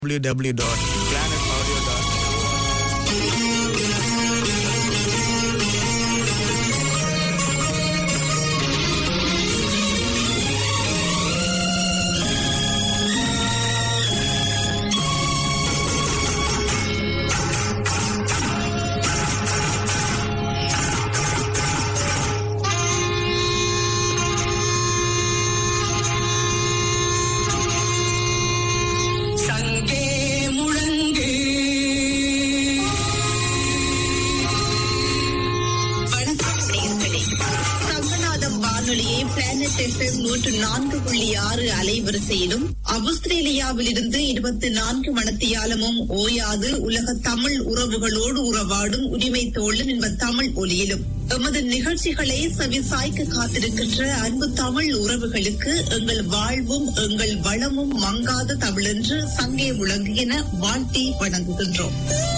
www.planetaudio.com. சங்கே முழங்கு வணக்கம் நேயர்களே சங்கநாதம் வானொலியை பிளானட் எஃப்எம் நூற்று நான்கு புள்ளி ஆறு அலைவரிசையிலும் ஆஸ்திரேலியாவில் இருந்து இருபத்தி நான்கு மணத்தியாலமும் ஓயாது உலக தமிழ் உறவுகளோடு உறவாடும் உரிமை தோழன் என்ப தமிழ் ஒலியிலும் எமது நிகழ்ச்சிகளை செவிசாய்க்க காத்திருக்கின்ற அன்பு தமிழ் உறவுகளுக்கு எங்கள் வாழ்வும் எங்கள் வளமும் மங்காத தமிழென்று சங்கே முழங்குகின வாழ்த்தி வணங்குகின்றோம்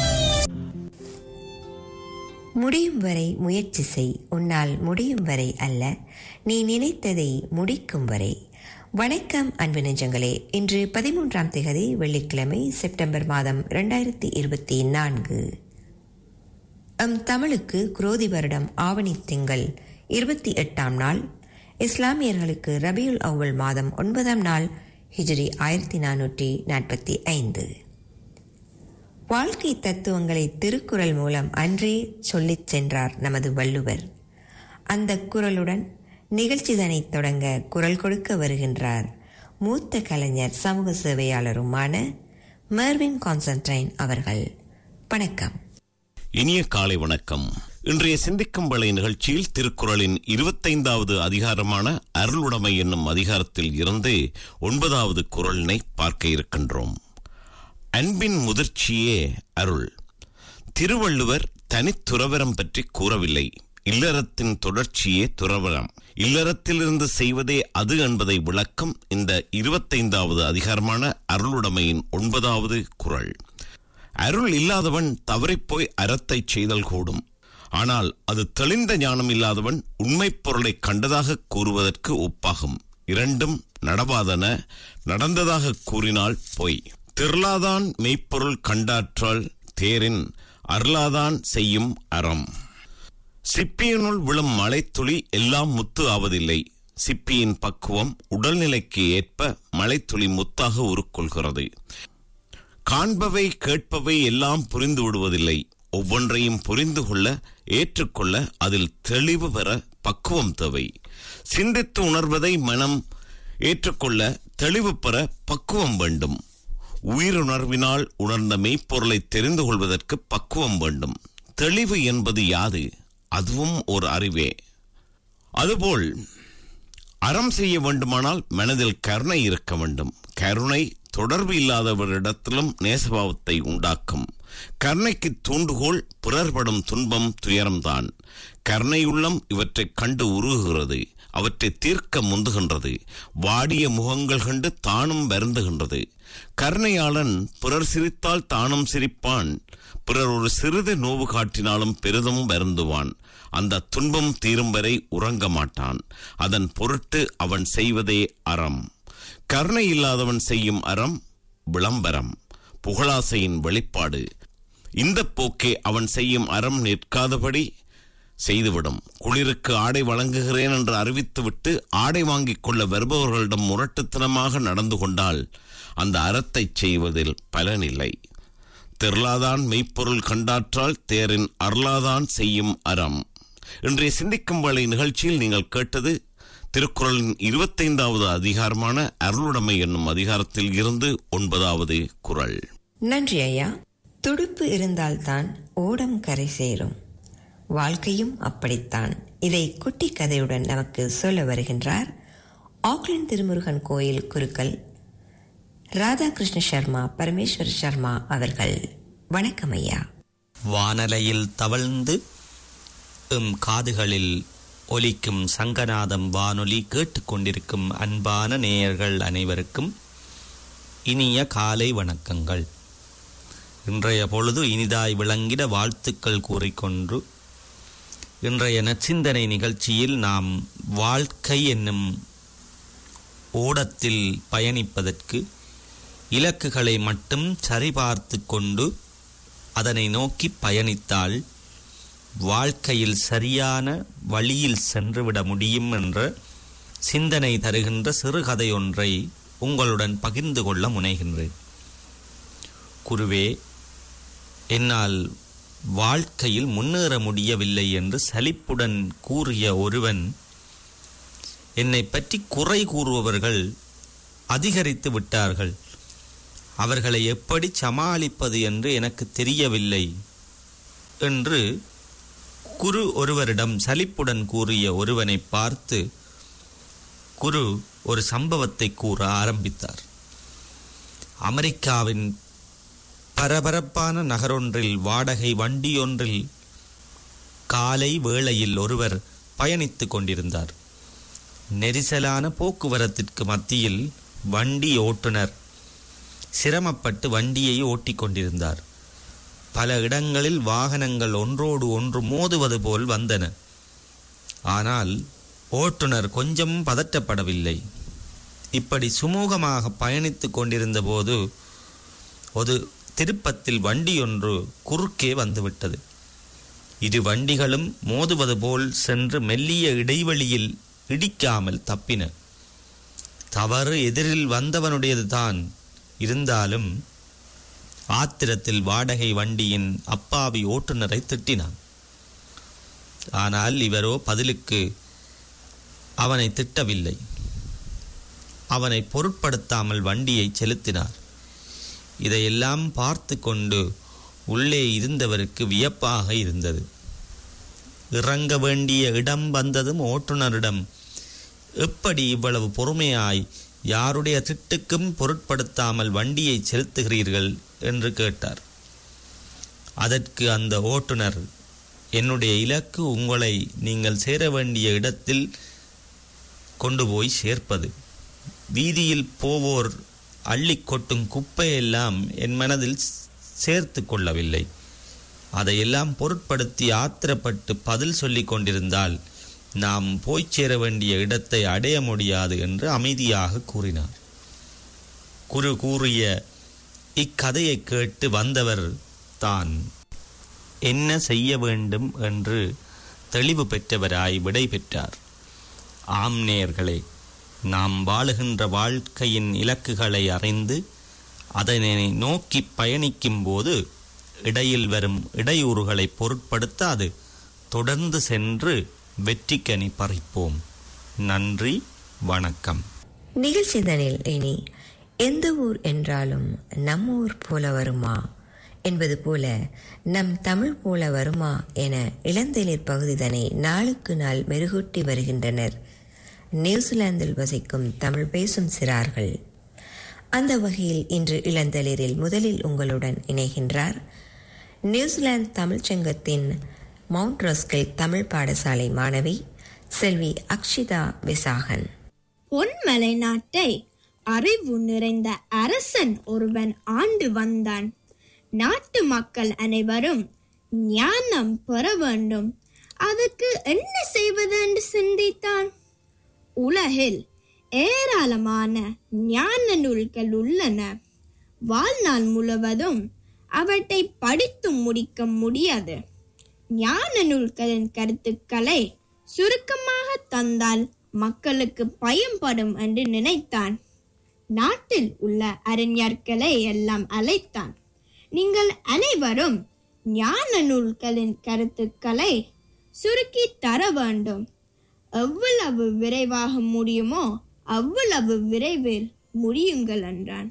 முடியும் வரை முயற்சி செய் உன்னால் முடியும் வரை அல்ல நீ நினைத்ததை முடிக்கும் வரை வணக்கம் அன்பு நெஞ்சங்களே இன்று பதிமூன்றாம் திகதி வெள்ளிக்கிழமை செப்டம்பர் மாதம் இரண்டாயிரத்தி இருபத்தி நான்கு எம் தமிழுக்கு குரோதி வருடம் ஆவணி திங்கள் இருபத்தி எட்டாம் நாள் இஸ்லாமியர்களுக்கு ரபியுல் அவ்வல் மாதம் ஒன்பதாம் நாள் ஹிஜ்ரி ஆயிரத்தி நானூற்றி நாற்பத்தி ஐந்து வாழ்க்கை தத்துவங்களை திருக்குறள் மூலம் அன்றே சொல்லிச் சென்றார் நமது வள்ளுவர் அந்த குரலுடன் நிகழ்ச்சிதனை தொடங்க குரல் கொடுக்க வருகின்றார் மூத்த கலைஞர் சமூக சேவையாளருமான மெர்வின் கான்சன்டைன் அவர்கள் வணக்கம் இனிய காலை வணக்கம் இன்றைய சிந்திக்கும் வலை நிகழ்ச்சியில் திருக்குறளின் இருபத்தைந்தாவது அதிகாரமான அருளுடைமை என்னும் அதிகாரத்தில் இருந்து ஒன்பதாவது குரலினை பார்க்க இருக்கின்றோம் அன்பின் முதிர்ச்சியே அருள் திருவள்ளுவர் தனித்துறவரம் பற்றி கூறவில்லை இல்லறத்தின் தொடர்ச்சியே துறவரம் இல்லறத்திலிருந்து செய்வதே அது என்பதை விளக்கும் இந்த இருபத்தைந்தாவது அதிகாரமான அருளுடைமையின் ஒன்பதாவது குறள் அருள் இல்லாதவன் தவறிப்போய் அறத்தை செய்தல் கூடும் ஆனால் அது தெளிந்த ஞானம் இல்லாதவன் உண்மைப் பொருளை கண்டதாக கூறுவதற்கு ஒப்பாகும் இரண்டும் நடவாதன நடந்ததாக கூறினால் பொய் திரளாதான் மெய்ப்பொருள் கண்டாற்றால் தேரின் அருளாதான் செய்யும் அறம் சிப்பியினுள் விழும் மழைத்துளி எல்லாம் முத்து ஆவதில்லை சிப்பியின் பக்குவம் உடல்நிலைக்கு ஏற்ப மழைத்துளி முத்தாக உருக்கொள்கிறது காண்பவை கேட்பவை எல்லாம் புரிந்து விடுவதில்லை ஒவ்வொன்றையும் புரிந்து கொள்ள ஏற்றுக்கொள்ள அதில் தெளிவு பெற பக்குவம் தேவை சிந்தித்து உணர்வதை மனம் ஏற்றுக்கொள்ள தெளிவு பெற பக்குவம் வேண்டும் உயிருணர்வினால் உணர்ந்த மெய்ப்பொருளை தெரிந்து கொள்வதற்கு பக்குவம் வேண்டும் தெளிவு என்பது யாது அதுவும் ஒரு அறிவே அதுபோல் அறம் செய்ய வேண்டுமானால் மனதில் கருணை இருக்க வேண்டும் கருணை தொடர்பு இல்லாதவரிடத்திலும் நேசபாவத்தை உண்டாக்கும் கருணைக்கு தூண்டுகோல் பிறர்படும் துன்பம் துயரம்தான் கருணையுள்ளம் இவற்றைக் கண்டு உருகுகிறது அவற்றை தீர்க்க முந்துகின்றது வாடிய முகங்கள் கண்டு தானும் வருந்துகின்றது கருணையாளன் பிறர் சிரித்தால் தானும் சிரிப்பான் பிறர் ஒரு சிறிது நோவு காட்டினாலும் பெரிதும் வருந்துவான் அந்த துன்பம் தீரும் வரை உறங்க மாட்டான் அதன் பொருட்டு அவன் செய்வதே அறம் கருணை இல்லாதவன் செய்யும் அறம் விளம்பரம் புகழாசையின் வெளிப்பாடு இந்த போக்கே அவன் செய்யும் அறம் நிற்காதபடி செய்துவிடும் குளிருக்கு ஆடை வழங்குகிறேன் என்று அறிவித்துவிட்டு ஆடை வாங்கிக் கொள்ள வருபவர்களிடம் முரட்டுத்தனமாக நடந்து கொண்டால் அந்த அறத்தைச் செய்வதில் பலனில்லை திரளாதான் மெய்ப்பொருள் கண்டாற்றால் தேரின் அருளாதான் செய்யும் அறம் இன்றைய சிந்திக்கும் வேளை நிகழ்ச்சியில் நீங்கள் கேட்டது திருக்குறளின் இருபத்தைந்தாவது அதிகாரமான அருளுடைமை என்னும் அதிகாரத்தில் இருந்து ஒன்பதாவது குறள் நன்றி ஐயா துடுப்பு இருந்தால்தான் ஓடம் கரை சேரும் வாழ்க்கையும் அப்படித்தான் இதை குட்டி கதையுடன் நமக்கு சொல்ல வருகின்றார் ஆக்லாந்து திருமுருகன் கோயில் குருக்கள் ராதாகிருஷ்ண சர்மா பரமேஸ்வர் சர்மா அவர்கள் வணக்கம் ஐயா வானலையில் தவழ்ந்து எம் காதுகளில் ஒலிக்கும் சங்கநாதம் வானொலி கேட்டுக்கொண்டிருக்கும் அன்பான நேயர்கள் அனைவருக்கும் இனிய காலை வணக்கங்கள் இன்றைய பொழுது இனிதாய் விளங்கிட வாழ்த்துக்கள் கூறிக்கொண்டு இன்றைய நச்சிந்தனை நிகழ்ச்சியில் நாம் வாழ்க்கை என்னும் ஓடத்தில் பயணிப்பதற்கு இலக்குகளை மட்டும் சரிபார்த்து கொண்டு அதனை நோக்கி பயணித்தால் வாழ்க்கையில் சரியான வழியில் சென்றுவிட முடியும் என்ற சிந்தனை தருகின்ற சிறுகதை ஒன்றை உங்களுடன் பகிர்ந்து கொள்ள முனைகின்றேன் குருவே என்னால் வாழ்க்கையில் முன்னேற முடியவில்லை என்று சலிப்புடன் கூறிய ஒருவன் என்னை பற்றி குறை கூறுபவர்கள் அதிகரித்து விட்டார்கள் அவர்களை எப்படி சமாளிப்பது என்று எனக்கு தெரியவில்லை என்று குரு ஒருவரிடம் சலிப்புடன் கூறிய ஒருவனை பார்த்து குரு ஒரு சம்பவத்தை கூற ஆரம்பித்தார் அமெரிக்காவின் பரபரப்பான நகரொன்றில் வாடகை வண்டியொன்றில் காலை வேளையில் ஒருவர் பயணித்துக் கொண்டிருந்தார் நெரிசலான போக்குவரத்திற்கு மத்தியில் வண்டி ஓட்டுநர் சிரமப்பட்டு வண்டியை ஓட்டிக் கொண்டிருந்தார் பல இடங்களில் வாகனங்கள் ஒன்றோடு ஒன்று மோதுவது போல் வந்தன ஆனால் ஓட்டுநர் கொஞ்சம் பதற்றப்படவில்லை இப்படி சுமூகமாக பயணித்துக் கொண்டிருந்த போது ஒரு திருப்பத்தில் வண்டியொன்று குறுக்கே வந்துவிட்டது இரு வண்டிகளும் மோதுவது போல் சென்று மெல்லிய இடைவெளியில் இடிக்காமல் தப்பின தவறு எதிரில் வந்தவனுடையது தான் இருந்தாலும் ஆத்திரத்தில் வாடகை வண்டியின் அப்பாவி ஓட்டுநரை திட்டினான் ஆனால் இவரோ பதிலுக்கு அவனை திட்டவில்லை அவனை பொருட்படுத்தாமல் வண்டியை செலுத்தினார் இதையெல்லாம் பார்த்து கொண்டு உள்ளே இருந்தவருக்கு வியப்பாக இருந்தது இறங்க வேண்டிய இடம் வந்ததும் ஓட்டுநரிடம் எப்படி இவ்வளவு பொறுமையாய் யாருடைய திட்டுக்கும் பொருட்படுத்தாமல் வண்டியை செலுத்துகிறீர்கள் என்று கேட்டார் அதற்கு அந்த ஓட்டுநர் என்னுடைய இலக்கு உங்களை நீங்கள் சேர வேண்டிய இடத்தில் கொண்டு போய் சேர்ப்பது வீதியில் போவோர் அள்ளி கொட்டும் குப்பையெல்லாம் என் மனதில் சேர்த்து கொள்ளவில்லை அதையெல்லாம் பொருட்படுத்தி ஆத்திரப்பட்டு பதில் சொல்லிக் கொண்டிருந்தால் நாம் போய்ச் சேர வேண்டிய இடத்தை அடைய முடியாது என்று அமைதியாக கூறினார் குரு கூறிய இக்கதையை கேட்டு வந்தவர் தான் என்ன செய்ய வேண்டும் என்று தெளிவு பெற்றவராய் விடை பெற்றார் ஆம் நேயர்களே நாம் வாழுகின்ற வாழ்க்கையின் இலக்குகளை அறிந்து அதனை நோக்கி பயணிக்கும் போது இடையில் வரும் இடையூறுகளை பொருட்படுத்தாது தொடர்ந்து சென்று வெற்றிக்கனி பறிப்போம் நன்றி வணக்கம் நிகழ்ச்சிதனில் இனி எந்த ஊர் என்றாலும் நம் ஊர் போல வருமா என்பது போல நம் தமிழ் போல வருமா என இளந்தளிர் பகுதிதனை நாளுக்கு நாள் மெருகூட்டி வருகின்றனர் நியூசிலாந்தில் வசிக்கும் தமிழ் பேசும் சிறார்கள் அந்த வகையில் இன்று இளந்தளிரில் முதலில் உங்களுடன் இணைகின்றார் நியூசிலாந்து தமிழ்ச் சங்கத்தின் மவுண்ட் ரோஸ்கில் தமிழ் பாடசாலை மாணவி செல்வி அக்ஷிதா விசாகன் பொன்மலை நாட்டை அறிவு நிறைந்த அரசன் ஒருவன் ஆண்டு வந்தான் நாட்டு மக்கள் அனைவரும் ஞானம் பெற வேண்டும் அதுக்கு என்ன செய்வது என்று சிந்தித்தான் உலகில் ஏராளமான ஞான நூல்கள் உள்ளன வாழ்நாள் முழுவதும் அவற்றை படித்து முடிக்க முடியாது ஞான நூல்களின் கருத்துக்களை சுருக்கமாக தந்தால் மக்களுக்கு பயன்படும் என்று நினைத்தான் நாட்டில் உள்ள அறிஞர்களை எல்லாம் அழைத்தான் நீங்கள் அனைவரும் ஞான நூல்களின் கருத்துக்களை சுருக்கி தர வேண்டும் எவ்வளவு விரைவாக முடியுமோ அவ்வளவு விரைவில் முடியுங்கள் என்றான்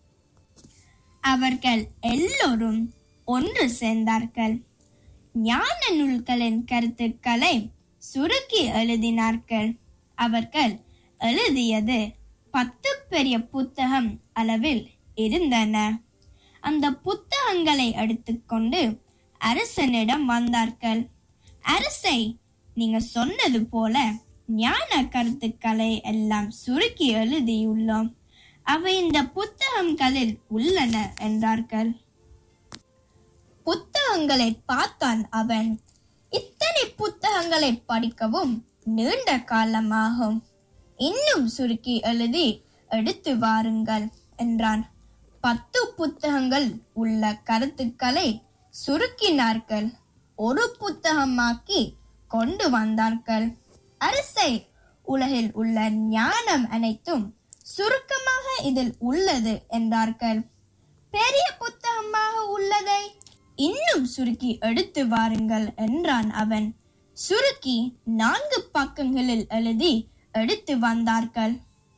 அவர்கள் எல்லோரும் ஒன்று சேர்ந்தார்கள் ஞான நூல்களின் கருத்துக்களை சுருக்கி எழுதினார்கள் அவர்கள் எழுதியது பத்து பெரிய புத்தகம் அளவில் இருந்தன அந்த புத்தகங்களை எடுத்துக்கொண்டு அரசனிடம் வந்தார்கள் அரசை நீங்க சொன்னது போல ஞான கருத்துக்களை எல்லாம் சுருக்கி எழுதியுள்ளோம் அவை இந்த புத்தகங்களில் உள்ளன என்றார்கள் புத்தகங்களை பார்த்தான் அவன் இத்தனை புத்தகங்களை படிக்கவும் நீண்ட காலமாகும் இன்னும் சுருக்கி எழுதி எடுத்து வாருங்கள் என்றான் பத்து புத்தகங்கள் உள்ள கருத்துக்களை சுருக்கினார்கள் ஒரு புத்தகமாக்கி கொண்டு வந்தார்கள் அரசை உலகில் உள்ள ஞானம் அனைத்தும் சுருக்கமாக இதில் உள்ளது என்றார்கள் பெரிய புத்தகமாக உள்ளதை இன்னும் சுருக்கி எடுத்து வாருங்கள் என்றான் அவன் சுருக்கி நான்கு பக்கங்களில் எழுதி எடுத்து வந்தார்கள்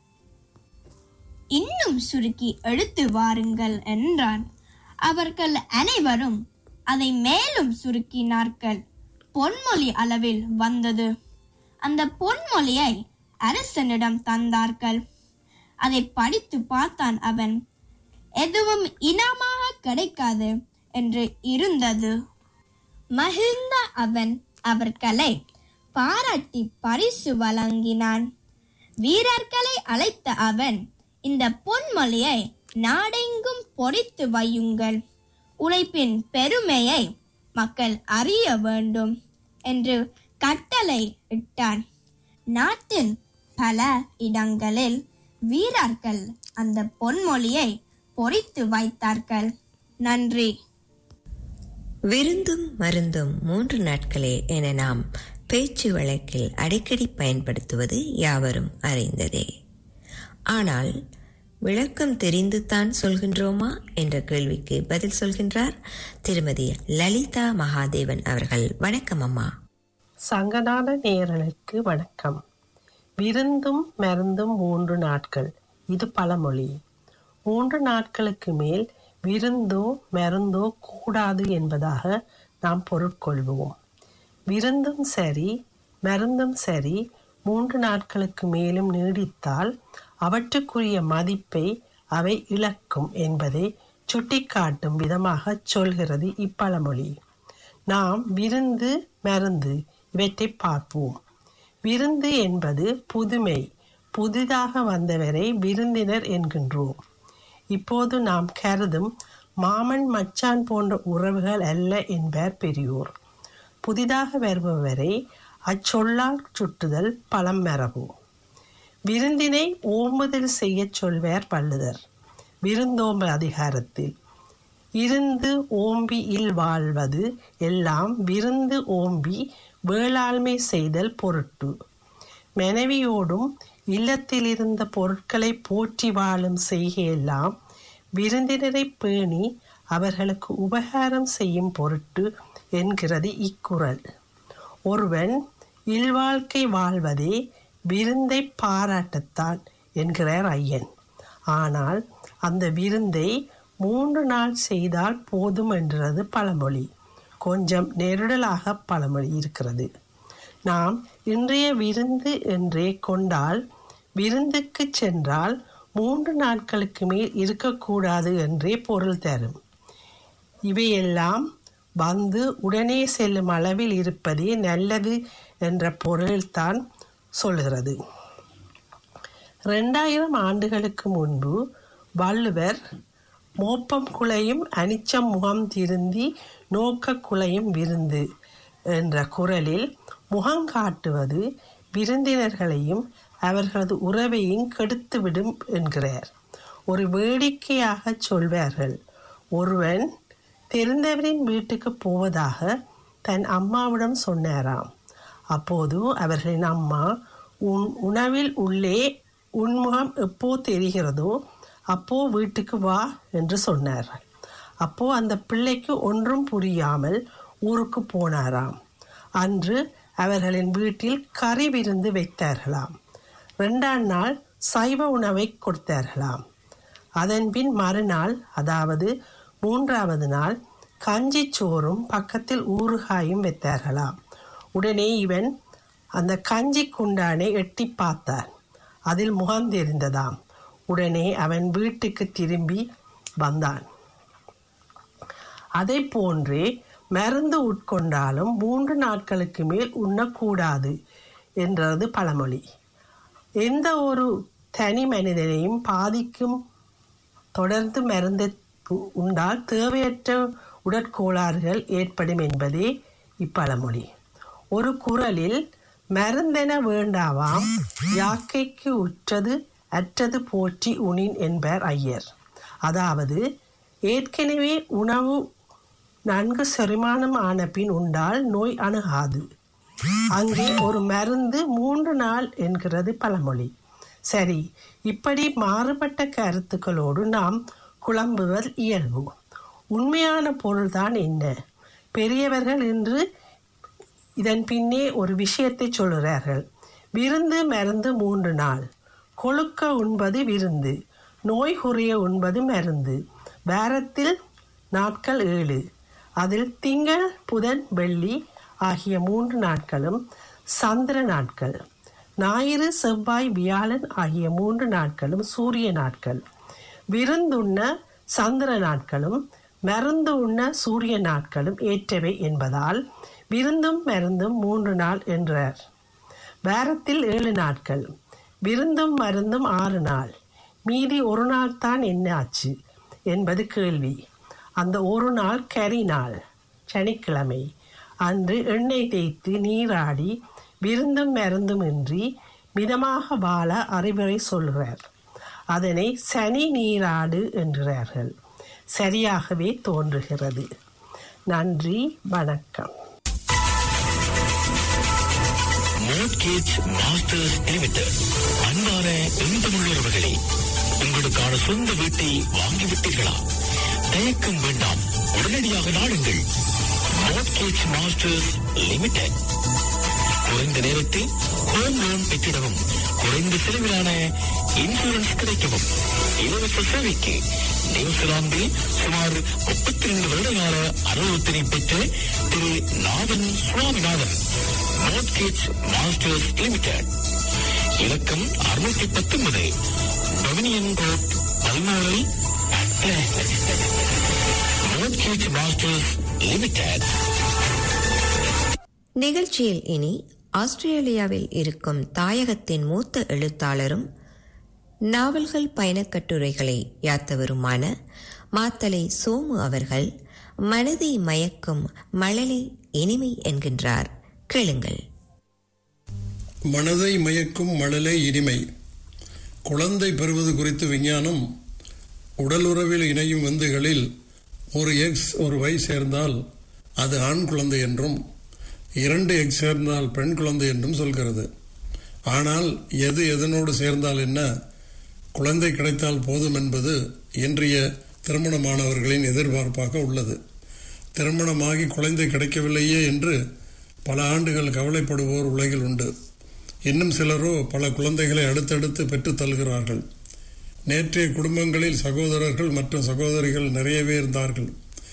இன்னும் சுருக்கி எடுத்து வாருங்கள் என்றான் அவர்கள் அனைவரும் அதை மேலும் சுருக்கினார்கள் பொன்மொழி அளவில் வந்தது அந்த பொன்மொழியை அரசனிடம் தந்தார்கள் அதை படித்து பார்த்தான் அவன் எதுவும் இனமாக கிடைக்காது என்று இருந்தது மகிழ்ந்த அவன் அவர்களை பாராட்டி பரிசு வழங்கினான் வீரர்களை அழைத்த அவன் இந்த பொன்மொழியை நாடெங்கும் பொறித்து வையுங்கள் உழைப்பின் பெருமையை மக்கள் அறிய வேண்டும் என்று கட்டளை இட்டான் நாட்டில் பல இடங்களில் வீரர்கள் அந்த பொன்மொழியை பொறித்து வைத்தார்கள் நன்றி விருந்தும் மருந்தும் மூன்று நாட்களே என நாம் பேச்சு வழக்கில் அடிக்கடி பயன்படுத்துவது யாவரும் அறிந்ததே ஆனால் விளக்கம் தெரிந்துதான் சொல்கின்றோமா என்ற கேள்விக்கு பதில் சொல்கின்றார் திருமதி லலிதா மகாதேவன் அவர்கள் வணக்கம் அம்மா சங்கநாத நேயர்களுக்கு வணக்கம் விருந்தும் மருந்தும் மூன்று நாட்கள் இது பழமொழி மூன்று நாட்களுக்கு மேல் விருந்தோ மருந்தோ கூடாது என்பதாக நாம் பொருட்கொள்வோம் விருந்தும் சரி மருந்தும் சரி மூன்று நாட்களுக்கு மேலும் நீடித்தால் அவற்றுக்குரிய மதிப்பை அவை இழக்கும் என்பதை சுட்டிக்காட்டும் விதமாக சொல்கிறது இப்பழமொழி நாம் விருந்து மருந்து இவற்றை பார்ப்போம் விருந்து என்பது புதுமை புதிதாக வந்தவரை விருந்தினர் என்கின்றோம் இப்போது நாம் கருதும் மாமன் மச்சான் போன்ற உறவுகள் அல்ல என்பார் பெரியோர் புதிதாக வருபவரை அச்சொல்லால் சுட்டுதல் பழம் மரபு விருந்தினை ஓம்புதல் செய்யச் சொல்வார் வள்ளுவர் விருந்தோம்ப அதிகாரத்தில் இருந்து ஓம்பி இல் வாழ்வது எல்லாம் விருந்து ஓம்பி வேளாண்மை செய்தல் பொருட்டு மனைவியோடும் இல்லத்தில் இருந்த பொருட்களை போற்றி வாழும் செய்கையெல்லாம் விருந்தினரை பேணி அவர்களுக்கு உபகாரம் செய்யும் பொருட்டு என்கிறது இக்குறள் ஒருவன் இல்வாழ்க்கை வாழ்வதே விருந்தை பாராட்டத்தான் என்கிறார் ஐயன் ஆனால் அந்த விருந்தை மூன்று நாள் செய்தால் போதும் என்றது பழமொழி கொஞ்சம் நெருடலாக பழமொழி இருக்கிறது நாம் இன்றைய விருந்து என்றே கொண்டால் விருந்துக்கு சென்றால் மூன்று நாட்களுக்கு மேல் இருக்கக்கூடாது என்றே பொருள் தரும் இவையெல்லாம் வந்து உடனே செல்லும் அளவில் இருப்பதே நல்லது என்ற பொருள்தான் சொல்கிறது ரெண்டாயிரம் ஆண்டுகளுக்கு முன்பு வள்ளுவர் மோப்பம் குலையும் அனிச்சம் முகம் திருந்தி நோக்க குலையும் விருந்து என்ற குரலில் முகம் காட்டுவது விருந்தினர்களையும் அவர்களது உறவையும் கெடுத்துவிடும் என்கிறார் ஒரு வேடிக்கையாக சொல்வார்கள் ஒருவன் தெரிந்தவரின் வீட்டுக்கு போவதாக தன் அம்மாவிடம் சொன்னாராம் அப்போது அவர்களின் அம்மா உன் உணவில் உள்ளே உன்முகம் எப்போ தெரிகிறதோ அப்போ வீட்டுக்கு வா என்று சொன்னார்கள் அப்போ அந்த பிள்ளைக்கு ஒன்றும் புரியாமல் ஊருக்கு போனாராம் அன்று அவர்களின் வீட்டில் கறி விருந்து வைத்தார்களாம் ரெண்டாம் நாள் சைவ உணவை கொடுத்தார்களாம் அதன்பின் மறுநாள் அதாவது மூன்றாவது நாள் கஞ்சி சோறும் பக்கத்தில் ஊறுகாயும் வைத்தார்களாம் உடனே இவன் அந்த கஞ்சி குண்டானை எட்டி பார்த்தான் அதில் முகம் தெரிந்ததாம் உடனே அவன் வீட்டுக்கு திரும்பி வந்தான் அதை போன்றே மருந்து உட்கொண்டாலும் மூன்று நாட்களுக்கு மேல் உண்ணக்கூடாது என்றது பழமொழி எந்த ஒரு தனி மனிதனையும் பாதிக்கும் தொடர்ந்து மருந்து உ- உண்டால் தேவையற்ற உடற்கோளாறுகள் ஏற்படும் என்பதே இப்பழமொழி ஒரு குறளில் மருந்தென வேண்டாவாம் யாக்கைக்கு உற்றது அற்றது போற்றி உணின் என்பார் ஐயர் அதாவது ஏற்கனவே உணவு நன்கு செரிமானம் ஆன பின் உண்டால் நோய் அணுகாது அங்கே ஒரு மருந்து மூன்று நாள் என்கிறது பழமொழி சரி இப்படி மாறுபட்ட கருத்துக்களோடு நாம் குழம்புவது இயல்பு உண்மையான பொருள்தான் என்ன பெரியவர்கள் இன்று இதன் பின்னே ஒரு விஷயத்தை சொல்கிறார்கள் விருந்து மருந்து மூன்று நாள் கொழுக்க உண்பது விருந்து நோய் குறைய உண்பது மருந்து வாரத்தில் நாட்கள் ஏழு அதில் திங்கள் புதன் வெள்ளி ஆகிய மூன்று நாட்களும் சந்திர நாட்கள் ஞாயிறு செவ்வாய் வியாழன் ஆகிய மூன்று நாட்களும் சூரிய நாட்கள் விருந்துண்ண சந்திர நாட்களும் மருந்து உண்ண சூரிய நாட்களும் ஏற்றவை என்பதால் விருந்தும் மருந்தும் மூன்று நாள் என்றார் வாரத்தில் ஏழு நாட்கள் விருந்தும் மருந்தும் ஆறு நாள் மீதி ஒரு நாள் தான் என்ன ஆச்சு என்பது கேள்வி அந்த ஒரு நாள் கரி நாள் சனிக்கிழமை அன்று எண்ணெய் தேய்த்து நீராடி விருந்தும் மருந்தும் இன்றி மிதமாக வாழ அறிவுரை சொல்கிறார் அதனை சனி நீராடு என்கிறார்கள் சரியாகவே தோன்றுகிறது நன்றி வணக்கம் மோட்கேஜ் மாஸ்டர்ஸ் லிமிடெட் அன்பான எந்தமுள்ளவர்களே உங்களுக்கான சொந்த வீட்டை வாங்கிவிட்டீர்களா தயக்கம் வேண்டாம் உடனடியாக நாடுங்கள் மோட்கேஜ் மாஸ்டர்ஸ் லிமிடெட் குறைந்த நேரத்தில் ஹோம் லோன் பெற்றிடவும் குறைந்த செலவிலான இன்சூரன்ஸ் கிடைக்கவும் இலவச சேவைக்கு நியூசிலாந்தில் சுமார் முப்பத்தி ரெண்டு வருடகால அனுபவத்தினை பெற்ற திரு Nathan Swaminathan mortgage masters limited இலக்கம் அறுநூத்தி பத்தொன்பது டொமினியன் ரோட் பல்மோரை மோட்கேஜ் மாஸ்டர்ஸ் லிமிடெட் நிகழ்ச்சியில் இனி ஆஸ்திரேலியாவில் இருக்கும் தாயகத்தின் மூத்த எழுத்தாளரும் நாவல்கள் பயணக்கட்டுரைகளை யாத்தவருமான மாத்தலை சோமு அவர்கள் மனதை மயக்கும் மழலை இனிமை என்கின்றார் கேளுங்கள் மனதை மயக்கும் மழலை இனிமை குழந்தை பெறுவது குறித்து விஞ்ஞானம் உடலுறவில் இணையும் விந்துகளில் ஒரு எக்ஸ் ஒரு Y சேர்ந்தால் அது ஆண் குழந்தை என்றும் இரண்டு எக்ஸ் சேர்ந்தால் பெண் குழந்தை என்றும் சொல்கிறது ஆனால் எது எதனோடு சேர்ந்தால் என்ன குழந்தை கிடைத்தால் போதும் என்பது இன்றைய திருமணமானவர்களின் எதிர்பார்ப்பாக உள்ளது திருமணமாகி குழந்தை கிடைக்கவில்லையே என்று பல ஆண்டுகள் கவலைப்படுவோர் உலகில் உண்டு இன்னும் சிலரோ பல குழந்தைகளை அடுத்தடுத்து பெற்றுத் தருகிறார்கள் நேற்றைய குடும்பங்களில் சகோதரர்கள் மற்றும் சகோதரிகள் நிறையவே இருந்தார்கள்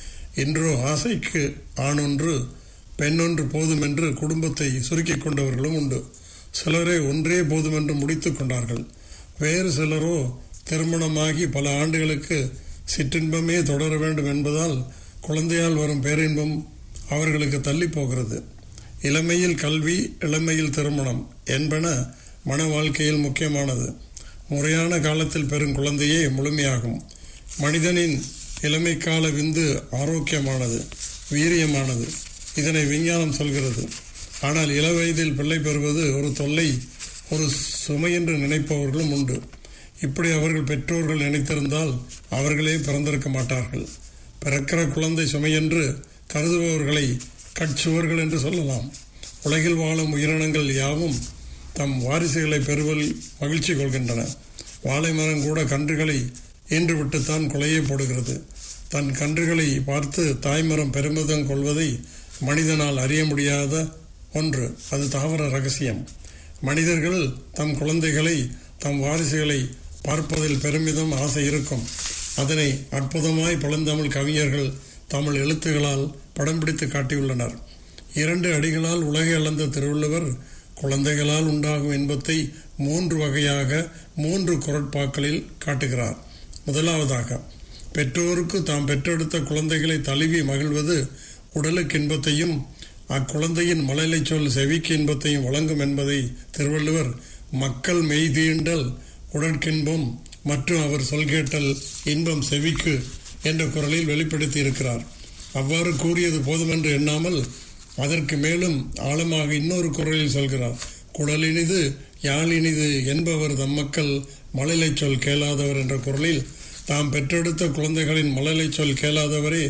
இன்றோ ஆசைக்கு ஆணொன்று பெண்ணொன்று போதும் என்று குடும்பத்தை சுருக்கிக் கொண்டவர்களும் உண்டு சிலரே ஒன்றே போதும் என்று முடித்துக் கொண்டார்கள் வேறு சிலரோ திருமணமாகி பல ஆண்டுகளுக்கு சிற்றின்பமே தொடர வேண்டும் என்பதால் குழந்தையால் வரும் பேரின்பம் அவர்களுக்கு தள்ளி போகிறது இளமையில் கல்வி இளமையில் திருமணம் என்பன மன வாழ்க்கையில் முக்கியமானது முறையான காலத்தில் பெறும் குழந்தையே முழுமையாகும் மனிதனின் இளமை கால விந்து ஆரோக்கியமானது வீரியமானது இதனை விஞ்ஞானம் சொல்கிறது ஆனால் இளவயதில் பிள்ளை பெறுவது ஒரு தொல்லை ஒரு சுமை என்று நினைப்பவர்களும் உண்டு இப்படி அவர்கள் பெற்றோர்கள் நினைத்திருந்தால் அவர்களே பிறந்திருக்க மாட்டார்கள் பிறக்கிற குழந்தை சுமையென்று கருதுபவர்களை கட்சுவர்கள் என்று சொல்லலாம் உலகில் வாழும் உயிரினங்கள் யாவும் தம் வாரிசுகளை பெறுவதில் மகிழ்ச்சி கொள்கின்றன வாழை மரம் கூட கன்றுகளை ஈன்று விட்டுத்தான் கொலையே போடுகிறது தன் கன்றுகளை பார்த்து தாய்மரம் பெருமிதம் கொள்வதை மனிதனால் அறிய முடியாத ஒன்று அது தாவர ரகசியம் மனிதர்கள் தம் குழந்தைகளை தம் வாரிசுகளை பார்ப்பதில் பெருமிதம் ஆசை இருக்கும் அதனை அற்புதமாய் பழந்தமிழ் கவிஞர்கள் தமிழ் எழுத்துகளால் படம் பிடித்து காட்டியுள்ளனர் இரண்டு அடிகளால் உலகை அளந்த திருவள்ளுவர் குழந்தைகளால் உண்டாகும் இன்பத்தை மூன்று வகையாக மூன்று குரட்பாக்களில் காட்டுகிறார் முதலாவதாக பெற்றோருக்கு தாம் பெற்றெடுத்த குழந்தைகளை தழுவி மகிழ்வது உடலுக்கு இன்பத்தையும் அக்குழந்தையின் மழலை சொல் செவிக்கு இன்பத்தையும் வழங்கும் என்பதை திருவள்ளுவர் மக்கள் மெய்தீண்டல் உடற்கின்பம் மற்றும் அவர் சொல் கேட்டல் இன்பம் செவிக்கு என்ற குரலில் வெளிப்படுத்தி இருக்கிறார் அவ்வாறு கூறியது போதுமென்று எண்ணாமல் அதற்கு மேலும் ஆழமாக இன்னொரு குரலில் சொல்கிறார் குடலினிது யாழினிது என்பவர் தம் மக்கள் மழலை சொல் கேளாதவர் என்ற குரலில் தாம் பெற்றெடுத்த குழந்தைகளின் மழலை சொல் கேளாதவரே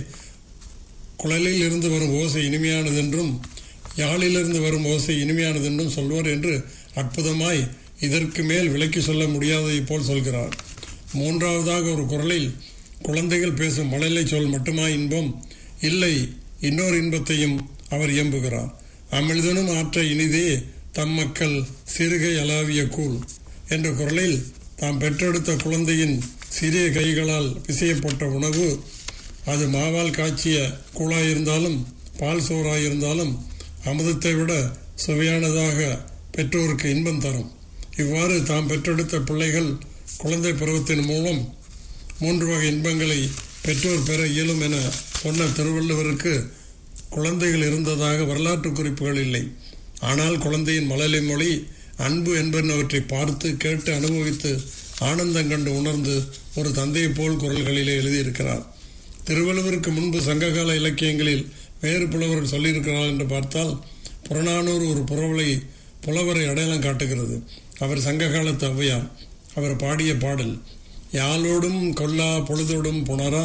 குழலில் இருந்து வரும் ஓசை இனிமையானதென்றும் யாழிலிருந்து வரும் ஓசை இனிமையானதென்றும் சொல்வார் என்று அற்புதமாய் இதற்கு மேல் விளக்கி சொல்ல முடியாததை போல் சொல்கிறார் மூன்றாவதாக ஒரு குரலில் குழந்தைகள் பேசும் மழலை சொல் மட்டுமா இன்பம் இல்லை இன்னொரு இன்பத்தையும் அவர் இயம்புகிறார் அமிழ்தனும் ஆற்ற இனிதே தம் மக்கள் சிறுகை அலாவிய கூழ் என்ற குரலில் தாம் பெற்றெடுத்த குழந்தையின் சிறிய கைகளால் பிசையப்பட்ட உணவு அது மாவால் காய்ச்சிய கூழாயிருந்தாலும் பால் சோறாயிருந்தாலும் அமுதத்தை விட சுவையானதாக பெற்றோருக்கு இன்பம் தரும் இவ்வாறு தாம் பெற்றெடுத்த பிள்ளைகள் குழந்தை பருவத்தின் மூலம் மூன்று வகை இன்பங்களை பெற்றோர் பெற இயலும் என சொன்ன திருவள்ளுவருக்கு குழந்தைகள் இருந்ததாக வரலாற்று குறிப்புகள் இல்லை ஆனால் குழந்தையின் மழலை மொழி அன்பு என்பனவற்றை பார்த்து கேட்டு அனுபவித்து ஆனந்தம் கண்டு உணர்ந்து ஒரு தந்தையைப் போல் குரல்களிலே எழுதியிருக்கிறார் திருவள்ளுவருக்கு முன்பு சங்ககால இலக்கியங்களில் வேறு புலவர்கள் சொல்லியிருக்கிறார் என்று பார்த்தால் புறநானூறு ஒரு புறவலை புலவரை அடையாளம் காட்டுகிறது அவர் சங்க காலத்து ஔவையார் அவர் பாடிய பாடல் யாழோடும் கொல்லா பொழுதோடும் புணரா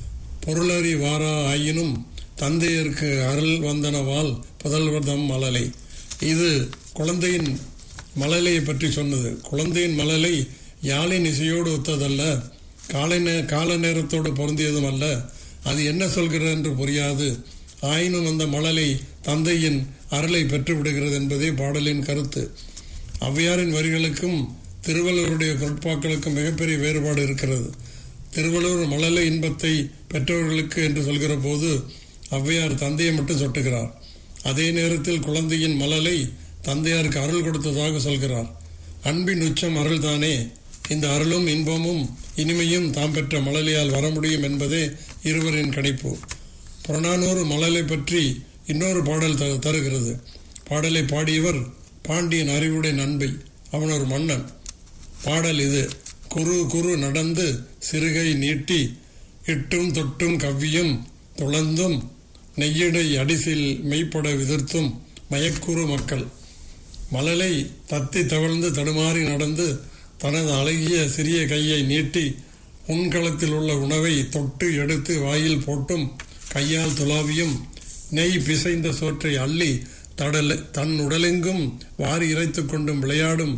பொருளறி வாரா ஆயினும் தந்தையருக்கு அருள் வந்தனவால் புதல்வர்தம் மலலை இது குழந்தையின் மழலையை பற்றி சொன்னது குழந்தையின் மழலை யாழின் இசையோடு ஒத்ததல்ல காலை நே கால நேரத்தோடு பொருந்தியதும் அல்ல அது என்ன சொல்கிறது என்று புரியாது ஆயினும் அந்த மழலை தந்தையின் அருளை பெற்று விடுகிறது என்பதே பாடலின் கருத்து ஔவையாரின் வரிகளுக்கும் திருவள்ளுவருடைய குரட்பாக்களுக்கும் மிகப்பெரிய வேறுபாடு இருக்கிறது திருவள்ளுவர் மழலை இன்பத்தை பெற்றவர்களுக்கு என்று சொல்கிற போது ஔவையார் தந்தையை மட்டும் சொட்டுகிறார் அதே நேரத்தில் குழந்தையின் மழலை தந்தையாருக்கு அருள் கொடுத்ததாக சொல்கிறார் அன்பின் உச்சம் அருள்தானே இந்த அருளும் இன்பமும் இனிமையும் தாம் பெற்ற மழலையால் வர முடியும் என்பதே இருவரின் கணிப்பு புறநானூறு மழலை பற்றி இன்னொரு பாடல் த தருகிறது பாடலை பாடியவர் பாண்டியன் அறிவுடை நண்பை அவன் ஒரு மன்னன் பாடல் இது குறு குறு நடந்து சிறுகை நீட்டி இட்டும் தொட்டும் கவ்வியும் துளந்தும் நெய்யடை அடிசில் மெய்ப்பட விதிர்த்தும் மயக்குறு மக்கள் மழலை தத்தி தவழ்ந்து தடுமாறி நடந்து தனது அழகிய சிறிய கையை நீட்டி உண்களத்தில் உள்ள உணவை தொட்டு எடுத்து வாயில் போட்டும் கையால் துளாவியும் நெய் பிசைந்த சோற்றை அள்ளி தடல் தன் உடலெங்கும் வாரி இறைத்துக் கொண்டும் விளையாடும்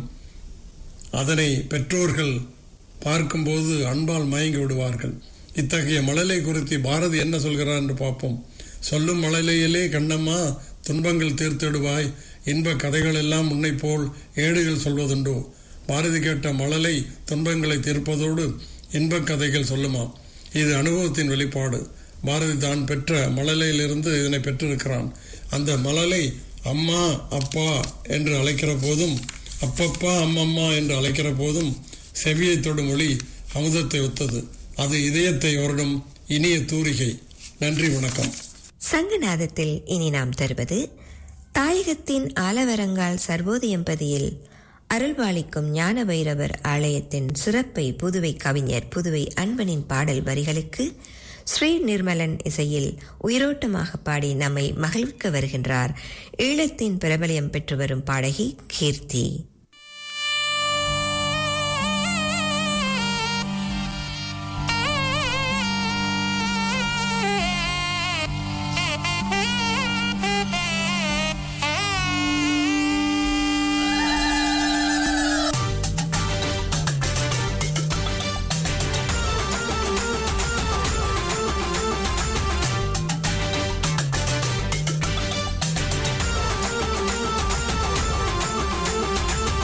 அதனை பெற்றோர்கள் பார்க்கும்போது அன்பால் மயங்கி விடுவார்கள் இத்தகைய மழலை குறித்து பாரதி என்ன சொல்கிறார் என்று பார்ப்போம் சொல்லும் மழலையிலே கண்ணம்மா துன்பங்கள் தீர்த்திடுவாய் இன்ப கதைகள் எல்லாம் உன்னை போல் ஏடுகள் சொல்வதுண்டோ பாரதி கேட்ட மழலை துன்பங்களை தீர்ப்பதோடு இன்பக் கதைகள் சொல்லுமா இது அனுபவத்தின் வெளிப்பாடு பாரதி தான் பெற்ற மழலையிலிருந்து இதனை பெற்றிருக்கிறான் அந்த மழலை அம்மா அப்பா என்று அழைக்கிற போதும் அப்பப்பா அம்மம்மா என்று அழைக்கிற போதும் செவியை தொடும் மொழி அமுதத்தை ஒத்தது அது இதயத்தை வருடும் இனிய தூரிகை நன்றி வணக்கம் சங்கநாதத்தில் இனி நாம் தருவது தாயகத்தின் ஆலவரங்கால் சர்வோதயம்பதியில் அருள்பாலிக்கும் ஞான பைரவர் ஆலயத்தின் சிறப்பை புதுவை கவிஞர் புதுவை அன்பனின் பாடல் வரிகளுக்கு ஸ்ரீ நிர்மலன் இசையில் உயிரோட்டமாக பாடி நம்மை மகிழ்விக்க வருகின்றார் ஈழத்தின் பிரபலியம் பெற்று வரும் பாடகி கீர்த்தி ஆ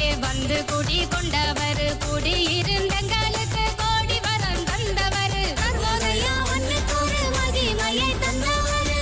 வந்து குடி கொண்டவர் குடியிருந்தங்களுக்கு கோடி வரம் தந்தவர் சர்வோதயா மண்ணுக்கு ஒரு மகிமையை தந்தவர்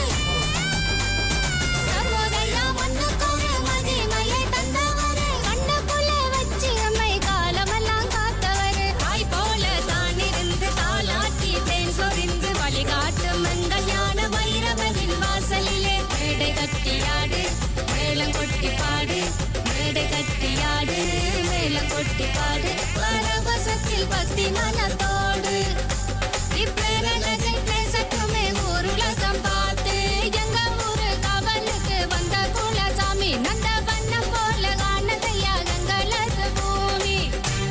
சர்வோதயா மண்ணுக்கு ஒரு மகிமையை தந்தவர் கண்ணுக்குள்ள வச்சு அம்மை காலமெல்லாம் காத்தவர் தாய் போல தான் இருந்து தாளாட்டி தேன் சொரிந்து வழிகாட்டும் எங்கள் ஞான வைரவரின் வாசலிலே மேடை கட்டியாடு மேளம் கொட்டி பாடு மேடை கட்டியாடு மேளம் கொட்டி பாடு பரவசத்தில் பக்தி மனத்தோடு இப்பேரழகை பேசட்டுமே ஊருலகம் பார்த்து எங்க ஊரு கவலுக்கு வந்த குலசாமி நந்த வண்ணம் போல காணதையா எங்களது பூமி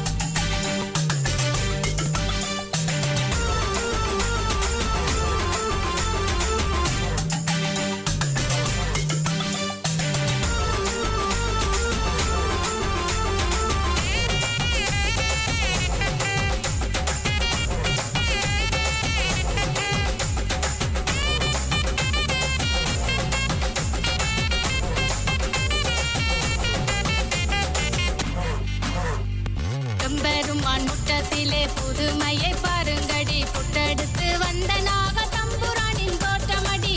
எம்பெருமான் முற்றத்திலே புதுமையை பாருங்கடி புட்டெடுத்து வந்த நாக தம்புரானின் தோற்றமடி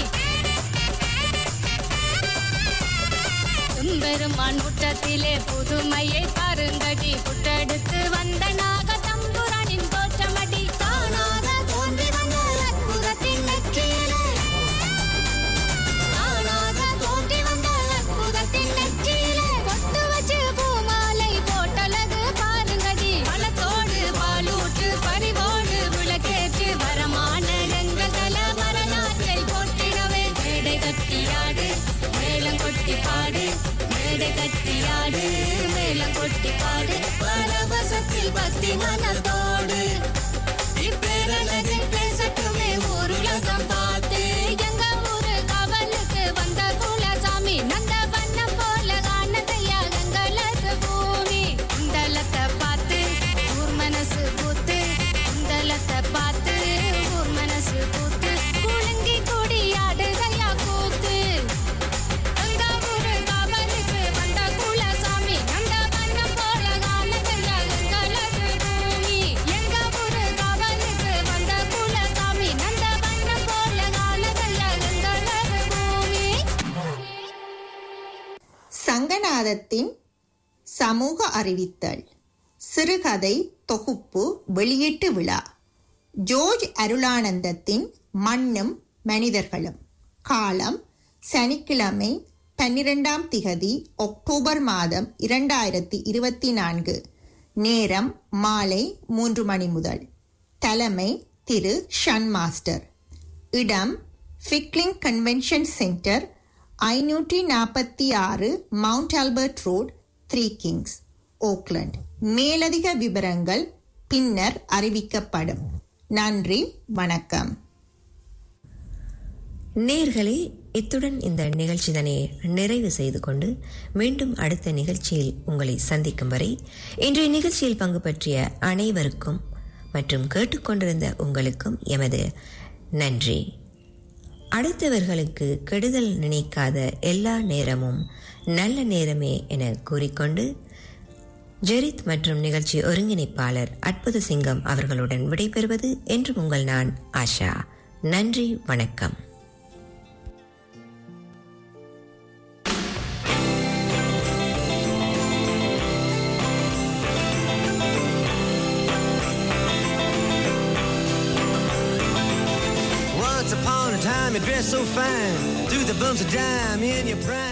எம்பெருமான் முற்றத்திலே புதுமையை பாருங்கடி புட்டெடுத்து வந்த நாக தம்புரானின் தோற்றமடி தானாக தோன்றி வந்த அற்புதத்தின் நெற்றியிலே தானாக தோன்றி வந்த அற்புதத்தின் நெற்றியிலே பொட்டு வச்சு பூமாலை போட்டழகு பாருங்கடி பழத்தோடு பாலூட்டு பரிவோடு விளக்கேற்று வரமான எங்கள் தல வரலாற்றை போற்றிடவே மேடை கட்டியாடு மேளம் கொட்டி பாடு மேடை கட்டியாடு மேளம் கொட்டி பாடு பரவசத்தில் பக்தி மனத்தோடு இப்பேரழகை பேசட்டுமே ஊருலகம் பார்த்து எங்க ஊரு கவலுக்கு வந்த குலசாமி நந்த வண்ணம் போல காணதையா எங்களது பூமி குந்தலத்தை பார்த்து ஊர் மனசு பூத்து குந்தலத்தை பார்த்து ஊர் மனசு பூத்து குலுங்கி குடியாடுதையா கூத்து எங்க ஊரு கவலுக்கு வந்த குலசாமி நந்த வண்ணம் போல காணதையா எங்களது பூமி எங்க ஊரு கவலுக்கு வந்த குலசாமி நந்த வண்ணம் போல காணதையா எங்களது பூமி சங்கநாதத்தின் சமூக அறிவித்தல் சிறுகதை தொகுப்பு வெளியீட்டு விழா ஜோர்ஜ் அருளானந்தத்தின் மண்ணும் மனிதர்களும் காலம் சனிக்கிழமை பன்னிரெண்டாம் திகதி அக்டோபர் மாதம் இரண்டாயிரத்தி இருபத்தி நான்கு நேரம் மாலை மூன்று மணி முதல் தலைமை திரு ஷன் மாஸ்டர் இடம் ஃபிக்லிங் கன்வென்ஷன் சென்டர் ஐநூற்றி நாற்பத்தி ஆறு Mount Albert road three kings Auckland மேலதிக விவரங்கள் பின்னர் அறிவிக்கப்படும் நன்றி வணக்கம் நேர்களே இத்துடன் இந்த நிகழ்ச்சிதனை நிறைவு செய்து கொண்டு மீண்டும் அடுத்த நிகழ்ச்சியில் உங்களை சந்திக்கும் வரை இன்றைய நிகழ்ச்சியில் பங்கு பற்றிய அனைவருக்கும் மற்றும் கேட்டுக்கொண்டிருந்த உங்களுக்கும் எமது நன்றி அடுத்தவர்களுக்கு கெடுதல் நினைக்காத எல்லா நேரமும் நல்ல நேரமே என கூறிக்கொண்டு ஜெரித் மற்றும் நிகழ்ச்சி ஒருங்கிணைப்பாளர் அற்புத சிங்கம் அவர்களுடன் விடைபெறுவது என்றும் உங்கள் நான் ஆஷா நன்றி வணக்கம் Once upon a time you dressed so fine, threw the bumps of dime in your prime.